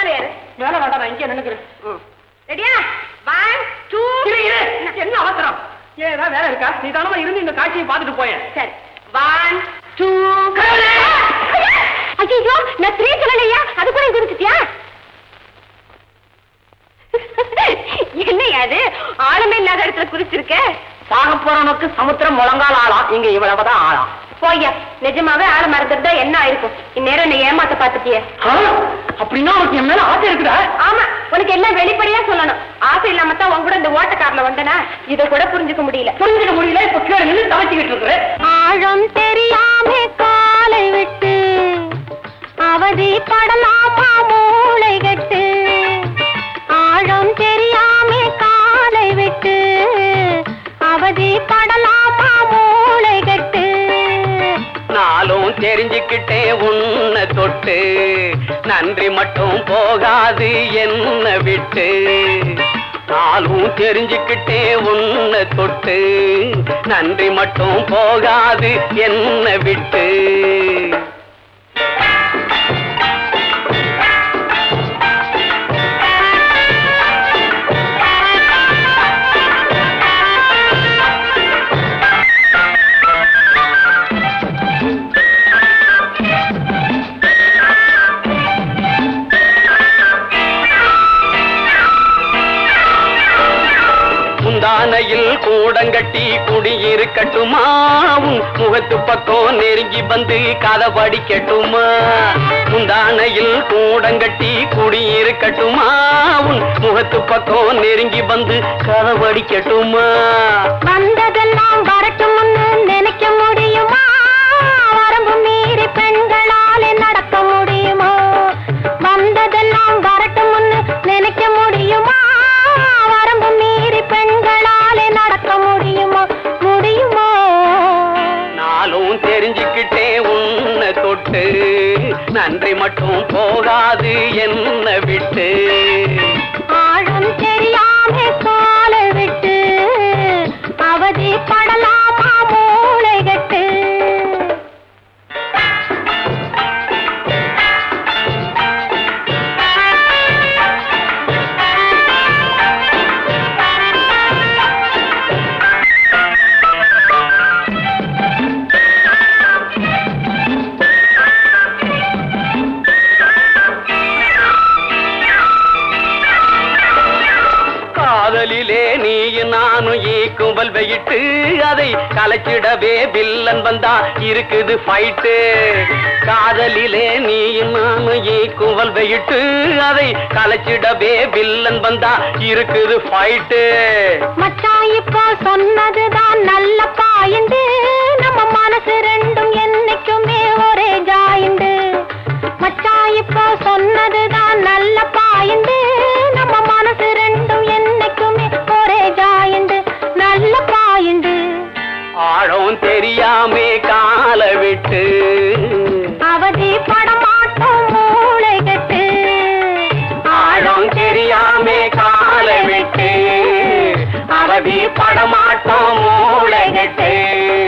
மேல ஏறு மேல வேண்டாம் நான் இங்கே நினைக்கிறேன் ரெடியா ஒன் டூ என்ன அவசரம் ஏன் ஏதாவது வேலை இருக்கா நீ தானமா இருந்து இந்த காட்சியை பார்த்துட்டு போயேன் சரி ஒன் டூ ஐயோ நான் த்ரீ சொல்லலையா அது கூட குதிச்சிட்டியா என்னையா அது ஆளுமே இல்லாத இடத்துல குதிச்சிருக்க சாக போறவனுக்கு சமுத்திரம் முழங்கால் ஆளாம் இங்க இவ்வளவுதான் ஆளாம் போய்யா நிஜமாவே ஆள மறந்துட்டா என்ன ஆயிருக்கும் இந்நேரம் என்ன ஏமாத்த பாத்துட்டியே ஆ, அப்படின்னா உனக்கு என் மேல ஆசை இருக்குடா ஆமா உனக்கு எல்லாம் வெளிப்படையா சொல்லணும் ஆசை இல்லாம தான் உன் கூட இந்த ஓட்டக்காரில் வந்தனா இதை கூட புரிஞ்சுக்க முடியல புரிஞ்சுக்க முடியல இப்ப கீழே நின்று தவச்சிக்கிட்டு இருக்கிறேன் ஆழம் தெரியாம காலை விட்டு அவதி படலாமா மூளை கட்டு ஆழம் தெரியாம காலை விட்டு அவதி படலாமா மூளை கட்டு நாளும் தெரிஞ்சுக்கிட்டே உன்னை தொட்டு நன்றி மட்டும் போகாது என்ன விட்டு நாளும் தெரிஞ்சுக்கிட்டே உன்னை தொட்டு நன்றி மட்டும் போகாது என்ன விட்டு முந்தானையில் கூடங்கட்டி குடியிருக்கட்டுமா உன் முகத்து பக்கம் நெருங்கி வந்து கதை படிக்கட்டுமா முந்தானையில் கூடங்கட்டி குடியிருக்கட்டுமா உன் முகத்து பக்கம் நெருங்கி வந்து கதை படிக்கட்டுமா வந்ததெல்லாம் வரட்டும்னு நினைக்க முடியுமா வரம்பு மீறி பெண்களாலே நடக்க முடியுமா வந்ததெல்லாம் வரட்டும்னு நினைக்க முடியுமா வரம்பு மீறி பெண்களாலே நடக்க முடியுமா முடியுமா நாளும் தெரிஞ்சுக்கிட்டே உன்னை தொட்டு நன்றி மட்டும் போகாது என்ன விட்டு ஆழம் தெரியாம காலை விட்டு அவதி படலாமா மூளை கட்டு காதலிலே நீயும் நானும் ஈக்கும்பல் வெயிட்டு அதை கலைச்சிடவே வில்லன் வந்தா இருக்குது ஃபைட்டு காதலிலே நீயும் நானும் ஈக்கும்பல் வெயிட்டு அதை கலைச்சிடவே வில்லன் வந்தா இருக்குது ஃபைட்டு மச்சான் இப்போ சொன்னதுதான் நல்ல பாயிண்டு நம்ம மனசு ரெண்டும் என்னைக்குமே ஒரே ஜாயிண்டு மச்சான் இப்போ சொன்னதுதான் நல்ல பாயிண்டு நம்ம மனசு ரெண்டும் என்னைக்குமே ஒரே ஜாயிண்டு நல்ல பாயிண்டு ஆழம் தெரியாமே கால விட்டு அவதி படமாட்டோம் மூளை கட்டு ஆழம் தெரியாமே கால விட்டு அவதி படமாட்டோம் மூளைகட்டு